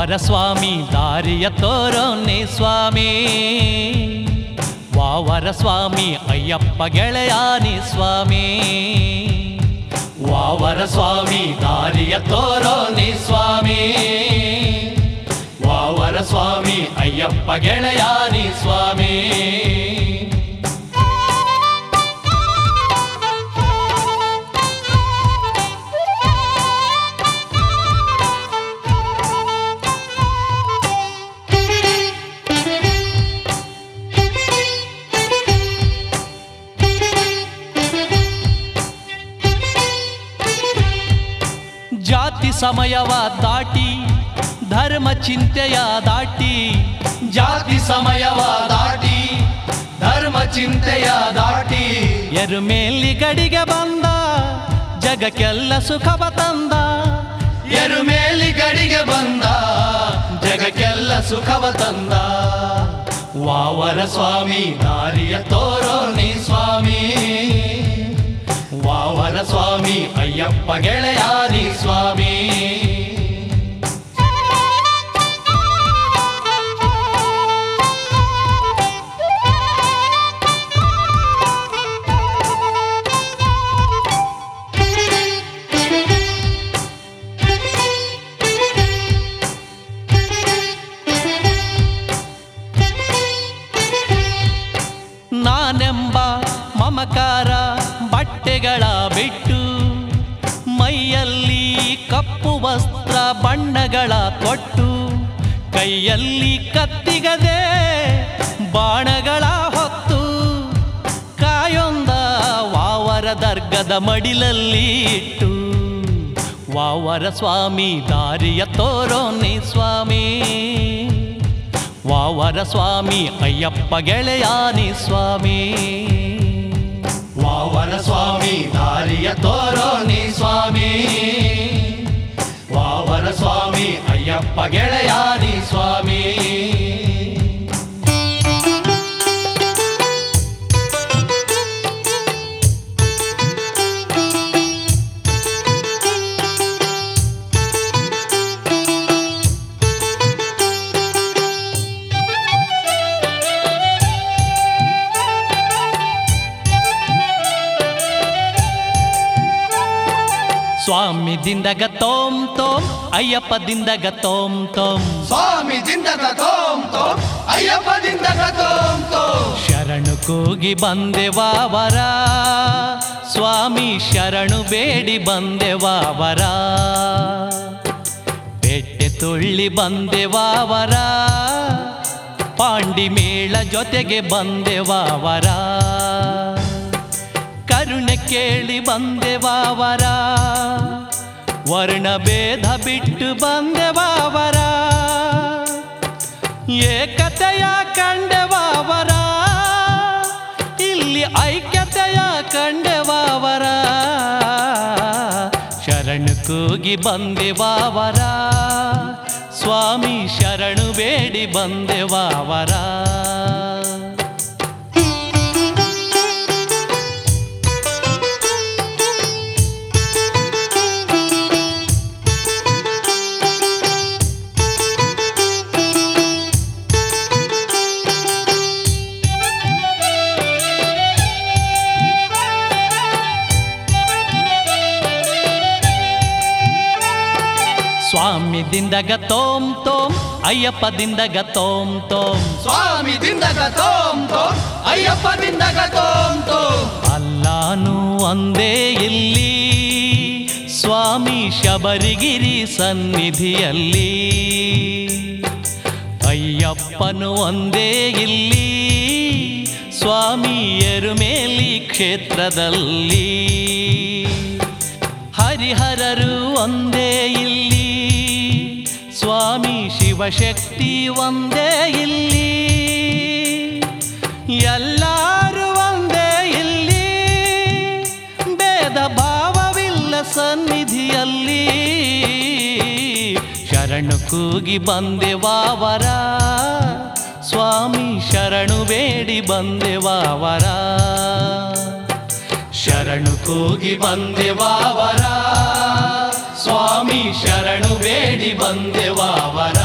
ವಾವರ ಸ್ವಾಮಿ ದಾರಿಯ ತೋರೋನೆ ಸ್ವಾಮಿ ವಾವರ ಸ್ವಾಮಿ ಅಯ್ಯಪ್ಪ ಗೆಳೆಯಾನಿ ಸ್ವಾಮಿ ವಾವರ ಸ್ವಾಮಿ ದಾರಿಯ ತೋರೋನೆ ಸ್ವಾಮಿ ವಾವರ ಸ್ವಾಮಿ ಅಯ್ಯಪ್ಪ ಗೆಳೆಯಾನಿ ಸ್ವಾಮಿ ಜಾತಿ ಸಮಯವ ದಾಟಿ ಧರ್ಮ ಚಿಂತೆಯ ದಾಟಿ ಜಾತಿ ಸಮಯವ ದಾಟಿ ಧರ್ಮ ಚಿಂತೆಯ ದಾಟಿ ಎರುಮೇಲಿ ಗಡಿಗೆ ಬಂದ ಜಗಕ್ಕೆಲ್ಲ ಸುಖವ ತಂದ ಎರುಮೇಲಿ ಗಡಿಗೆ ಬಂದ ಜಗಕ್ಕೆಲ್ಲ ಸುಖವ ತಂದ ವಾವರ ಸ್ವಾಮಿ ದಾರಿಯ ತೋರೋ ನೀ ಸ್ವಾಮಿ ವಾವರ ಸ್ವಾಮಿ ಅಯ್ಯಪ್ಪ ಗೆಳೆಯಾರಿ ಸ್ವಾಮಿ ನಾನೆಂಬ ಮಮಕಾರ ಬಟ್ಟೆಗಳ ಬಿಟ್ಟು ಮೈಯಲ್ಲಿ ಕಪ್ಪು ವಸ್ತ್ರ ಬಣ್ಣಗಳ ತೊಟ್ಟು ಕೈಯಲ್ಲಿ ಕತ್ತಿಗದೆ ಬಾಣಗಳ ಹೊತ್ತು ಕಾಯೊಂದ ವಾವರ ದರ್ಗದ ಮಡಿಲಲ್ಲಿ ಇಟ್ಟು ವಾವರ ಸ್ವಾಮಿ ದಾರಿಯ ತೋರೋನೆ ಸ್ವಾಮಿ ವಾವರ ಸ್ವಾಮಿ ಅಯ್ಯಪ್ಪ ಗೆಳೆಯಾನಿ ಸ್ವಾಮಿ ವಾವರ ಸ್ವಾಮಿ ದಾರಿಯ ತೋರೋ ನೀ ಸ್ವಾಮಿ ವಾವರ ಸ್ವಾಮಿ ಅಯ್ಯಪ್ಪ ಗೆಳೆಯಾರಿ ಸ್ವಾಮಿ ಸ್ವಾಮಿ ದಿಂದಗ ತೋಮ್ ತೋಮ್ ಅಯ್ಯಪ್ಪ ದಿಂದಗ ತೋಮ್ ತೋಮ್ ಸ್ವಾಮಿ ದಿಂದಗ ತೋಂ ತೋಂ ಅಯ್ಯಪ್ಪ ದಿಂದಗ ತೋಂ ತೋಂ ಶರಣು ಕೂಗಿ ಬಂದೆವಾವರ ಸ್ವಾಮಿ ಶರಣು ಬೇಡಿ ಬಂದೆವಾವರ ಪೆಟ್ಟೆ ತುಳ್ಳಿ ಬಂದೆವಾವರ ಪಾಂಡಿ ಮೇಳ ಜೊತೆಗೆ ಬಂದೆವಾವರ ಕರುಣೆ ಕೇಳಿ ಬಂದೆವಾವರ ವರ್ಣ ಭೇದ ಬಿಟ್ಟು ಬಂದೆವಾವರ ಏಕತೆಯ ಕಂಡೆವಾವರ ಇಲ್ಲಿ ಐಕ್ಯತೆಯ ಕಂಡೆವಾವರ ಶರಣು ಕೂಗಿ ಬಂದೆವಾವರ ಸ್ವಾಮಿ ಶರಣು ಬೇಡಿ ಬಂದೆವಾವರ ಸ್ವಾಮಿ ದಿಂದಗ ತೋಮ್ ತೋಮ್ ಅಯ್ಯಪ್ಪ ದಿಂದಗ ತೋಮ್ ತೋಮ್ ಸ್ವಾಮಿ ದಿಂದಗ ತೋಂ ತೋಂ ಅಯ್ಯಪ್ಪ ದಿಂದಗ ತೋಂ ತೋಂ ಅಲ್ಲಾನು ಒಂದೇ ಇಲ್ಲಿ ಸ್ವಾಮಿ ಶಬರಿಗಿರಿ ಸನ್ನಿಧಿಯಲ್ಲಿ ಅಯ್ಯಪ್ಪನು ಒಂದೇ ಇಲ್ಲಿ ಸ್ವಾಮಿ ಎರುಮೇಲಿ ಕ್ಷೇತ್ರದಲ್ಲಿ ಹರಿಹರರು ಒಂದೇ ಇಲ್ಲಿ ಸ್ವಾಮಿ ಶಿವಶಕ್ತಿ ಒಂದೇ ಇಲ್ಲಿ ಎಲ್ಲರೂ ಒಂದೇ ಇಲ್ಲಿ ಭೇದ ಭಾವವಿಲ್ಲ ಸನ್ನಿಧಿಯಲ್ಲಿ ಶರಣು ಕೂಗಿ ಬಂದೆವಾವರ ಸ್ವಾಮಿ ಶರಣು ಬೇಡಿ ಬಂದೆವಾವರ ಶರಣು ಕೂಗಿ ಬಂದೆವಾವರ ಸ್ವಾಮಿ ಶರಣು ಬೇಡಿ ಬಂದೆವಾವರ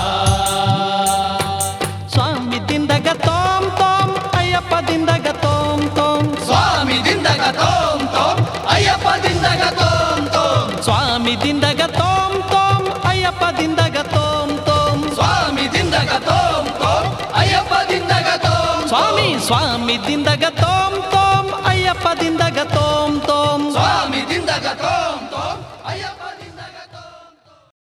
ಸ್ವಾಮಿ ದಿಂದಗ ತೋಂ ತೋಂ ಅಯ್ಯಪ್ಪ ದಿಂದಗ ತೋಂ ತೋಂ ಸ್ವಾಮಿ ದಿಂದಗ ತೋಂ ತೋಂ ಅಯ್ಯಪ್ಪ ದಿಂದಗ ತೋಂ ತೋಂ ಸ್ವಾಮಿ ದಿಂದಗ ತೋಂ ತೋಂ ಅಯ್ಯಪ್ಪ ದಿಂದಗ ತೋಂ ತೋಂ ಸ್ವಾಮಿ ದಿಂದಗ ತೋಂ ತೋಂ ಅಯ್ಯಪ್ಪ ದಿಂದಗ ತೋಂ ಸ್ವಾಮಿ ಸ್ವಾಮಿ ದಿಂದಗ ತೋಂ ತೋಂ ಅಯ್ಯಪ್ಪ ದಿಂದಗ ತೋಂ ತೋಂ ಸ್ವಾಮಿ ದಿಂದಗ ತೋಂ ತೋಂ